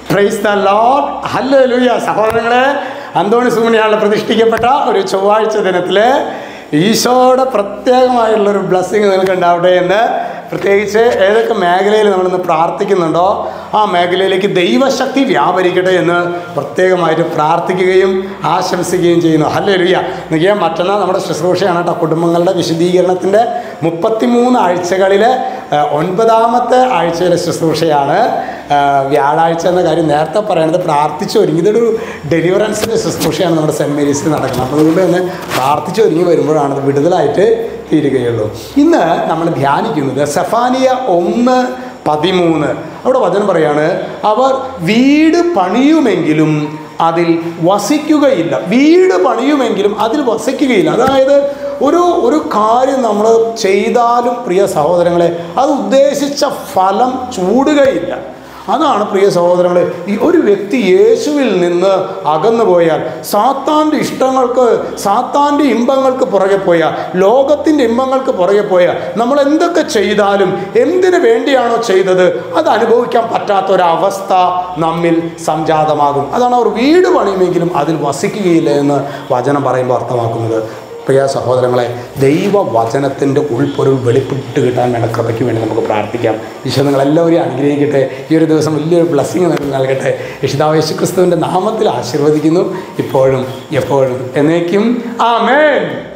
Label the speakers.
Speaker 1: praise the load hallelujah സഹോദരങ്ങളെ അന്തോണി സുമണിയാളുടെ പ്രതിഷ്ഠിക്കപ്പെട്ട ഒരു ചൊവ്വാഴ്ച ദിനത്തിൽ ഈശോയുടെ പ്രത്യേകമായുള്ളൊരു ബ്ലെസ്സിങ് നിങ്ങൾക്ക് ഉണ്ടാവട്ടെ എന്ന് പ്രത്യേകിച്ച് ഏതൊക്കെ മേഖലയിൽ നമ്മളിന്ന് പ്രാർത്ഥിക്കുന്നുണ്ടോ ആ മേഖലയിലേക്ക് ദൈവശക്തി വ്യാപരിക്കട്ടെ എന്ന് പ്രത്യേകമായിട്ട് പ്രാർത്ഥിക്കുകയും ആശംസിക്കുകയും ചെയ്യുന്നു ഹല്ലേ ലുയ്യ നോക്കിയാൽ മറ്റന്നാൾ നമ്മുടെ ശുശ്രൂഷയാണ് കേട്ടോ കുടുംബങ്ങളുടെ വിശദീകരണത്തിൻ്റെ മുപ്പത്തിമൂന്ന് ആഴ്ചകളിലെ ആ, ഒൻപതാമത്തെ ആഴ്ചയിലെ ശുശ്രൂഷയാണ് ആ, വ്യാഴാഴ്ച എന്ന കാര്യം നേരത്തെ പറയുന്നത് പ്രാർത്ഥിച്ച് ഒരുങ്ങി ഇതൊരു ഡെലിവറൻസിൻ്റെ ശുശ്രൂഷയാണ് നമ്മുടെ സെൻറ്റ് മേരീസിൽ നടക്കുന്നത് അപ്പോൾ അതുകൊണ്ട് തന്നെ പ്രാർത്ഥിച്ച് ഒരുങ്ങി വരുമ്പോഴാണ് അത് വിടുതലായിട്ട് തീരുകയുള്ളൂ ഇന്ന് നമ്മൾ ധ്യാനിക്കുന്നത് സെഫാനിയ ഒന്ന് പതിമൂന്ന് അവിടെ വചനം പറയാണ് അവർ വീട് പണിയുമെങ്കിലും അതിൽ വസിക്കുകയില്ല വീട് പണിയുമെങ്കിലും അതിൽ വസിക്കുകയില്ല അതായത് ഒരു ഒരു കാര്യം നമ്മൾ ചെയ്താലും പ്രിയ സഹോദരങ്ങളെ അത് ഉദ്ദേശിച്ച ഫലം ചൂടുകയില്ല അതാണ് പ്രിയ സഹോദരങ്ങളെ ഈ ഒരു വ്യക്തി യേശുവിൽ നിന്ന് അകന്നു പോയാൽ സാത്താൻ്റെ ഇഷ്ടങ്ങൾക്ക് സാത്താൻ്റെ ഇമ്പങ്ങൾക്ക് പുറകെ പോയാൽ ലോകത്തിൻ്റെ ഇമ്പങ്ങൾക്ക് പുറകെ പോയാൽ നമ്മൾ എന്തൊക്കെ ചെയ്താലും എന്തിനു വേണ്ടിയാണോ ചെയ്തത് അത് അനുഭവിക്കാൻ പറ്റാത്ത ഒരവസ്ഥ നമ്മിൽ സംജാതമാകും അതാണ് അവർ വീട് പണിയുമെങ്കിലും അതിൽ വസിക്കുകയില്ല എന്ന് വചനം പറയുമ്പോൾ അർത്ഥമാക്കുന്നത് പ്രിയ സഹോദരങ്ങളെ ദൈവവചനത്തിൻ്റെ ഉൾപ്പൊരുൾ വെളിപ്പെട്ട് കിട്ടാൻ വേണ്ട കൃപയ്ക്ക് വേണ്ടി നമുക്ക് പ്രാർത്ഥിക്കാം ഈശോ നിങ്ങളെല്ലാവരെയും അനുഗ്രഹിക്കട്ടെ ഈ ഒരു ദിവസം വലിയൊരു ബ്ലസ്സിങ് നൽകട്ടെ യശുദാവ് യേശു ക്രിസ്തുവിൻ്റെ നാമത്തിൽ ആശീർവദിക്കുന്നു ഇപ്പോഴും എപ്പോഴും എന്നേക്കും ആമേൻ